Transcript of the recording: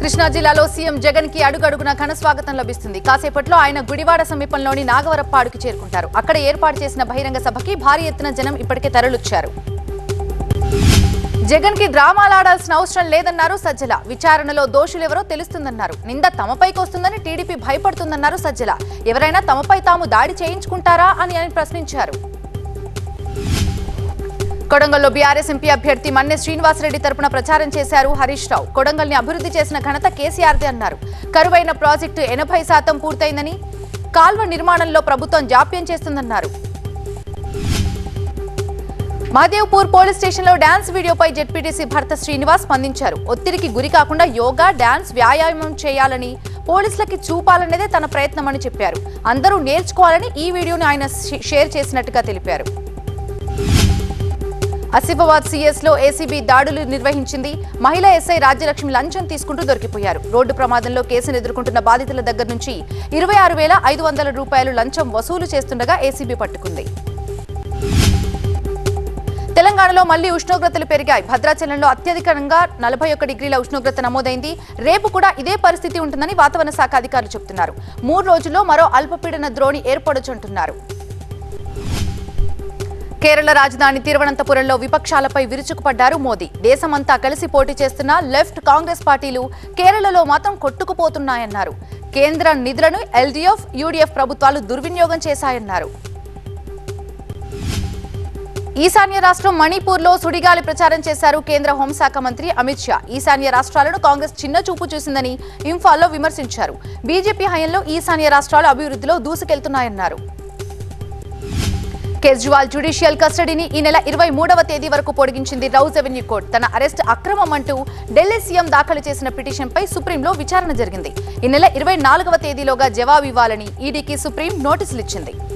కృష్ణా జిల్లాలో సీఎం జగన్ కి అడుగడుగున ఘన స్వాగతం లభిస్తుంది కాసేపట్లో ఆయన గుడివాడ సమీపంలోని నాగవరప్పాడుకి చేరుకుంటారు అక్కడ ఏర్పాటు చేసిన బహిరంగ సభకి భారీ ఎత్తున జనం ఇప్పటికే తరలిచ్చారు జగన్ కి డ్రామాలాడాల్సిన అవసరం లేదన్నారు సజ్జల విచారణలో దోషులెవరో తెలుస్తుందన్నారు నింద తమపైకి వస్తుందని టీడీపీ భయపడుతుందన్నారు సజ్జల ఎవరైనా తమపై తాము దాడి చేయించుకుంటారా అని ఆయన ప్రశ్నించారు కొడంగల్లో బీఆర్ఎస్ ఎంపీ అభ్యర్థి మన్నె శ్రీనివాసరెడ్డి తరపున ప్రచారం చేశారు హరీష్ రావు కొడంగల్ని అభివృద్ధి చేసిన ఘనత కేసీఆర్దే అన్నారు కరువైన ప్రాజెక్టు ఎనభై శాతం పూర్తయిందని కాల్వ నిర్మాణంలో ప్రభుత్వం జాప్యం చేస్తుందన్నారు మహదేవ్పూర్ పోలీస్ స్టేషన్లో డాన్స్ వీడియోపై జెడ్పీటీసీ భర్త శ్రీనివాస్ స్పందించారు ఒత్తిడికి గురి కాకుండా యోగా డాన్స్ వ్యాయామం చేయాలని పోలీసులకి చూపాలనేదే తన ప్రయత్నమని చెప్పారు అందరూ నేర్చుకోవాలని ఈ వీడియోని ఆయన షే- షేర్ చేసినట్టుగా తెలిపారు ఆసిఫాబాద్ సిఎస్ లో ఏసీబీ దాడులు నిర్వహించింది మహిళా ఎస్ఐ రాజ్యలక్ష్మి లంచం తీసుకుంటూ దొరికిపోయారు రోడ్డు ప్రమాదంలో కేసును ఎదుర్కొంటున్న బాధితుల దగ్గర నుంచి ఇరవై ఆరు వేల ఐదు వందల రూపాయలు లంచం వసూలు చేస్తుండగా ఏసీబీ పట్టుకుంది తెలంగాణలో మళ్లీ ఉష్ణోగ్రతలు పెరిగాయి భద్రాచలంలో అత్యధికంగా నలభై ఒక్క డిగ్రీల ఉష్ణోగ్రత నమోదైంది రేపు కూడా ఇదే పరిస్థితి ఉంటుందని వాతావరణ శాఖ అధికారులు చెబుతున్నారు మూడు రోజుల్లో మరో అల్పపీడన ద్రోణి ఏర్పడొచ్చంటున్నారు కేరళ రాజధాని తిరువనంతపురంలో విపక్షాలపై విరుచుకుపడ్డారు మోదీ దేశమంతా కలిసి పోటీ చేస్తున్న లెఫ్ట్ కాంగ్రెస్ పార్టీలు కేరళలో మాత్రం కొట్టుకుపోతున్నాయన్నారు కేంద్ర నిధులను ఎల్డీఎఫ్ యూడీఎఫ్ ప్రభుత్వాలు దుర్వినియోగం చేశాయన్నారు ఈశాన్య రాష్ట్రం మణిపూర్లో సుడిగాలి ప్రచారం చేశారు కేంద్ర హోంశాఖ మంత్రి అమిత్ షా ఈశాన్య రాష్ట్రాలను కాంగ్రెస్ చిన్న చూపు చూసిందని ఇంఫాల్లో విమర్శించారు బీజేపీ హయంలో ఈశాన్య రాష్ట్రాలు అభివృద్ధిలో దూసుకెళ్తున్నాయన్నారు కేజ్రీవాల్ జ్యుడిషియల్ కస్టడీని ఈ నెల ఇరవై మూడవ తేదీ వరకు పొడిగించింది రౌజ్ అవెన్యూ కోర్టు తన అరెస్ట్ అక్రమం అంటూ ఢిల్లీ సీఎం దాఖలు చేసిన పిటిషన్పై సుప్రీంలో విచారణ జరిగింది ఈ నెల ఇరవై నాలుగవ తేదీలోగా జవాబు ఇవ్వాలని ఈడీకి సుప్రీం నోటీసులు ఇచ్చింది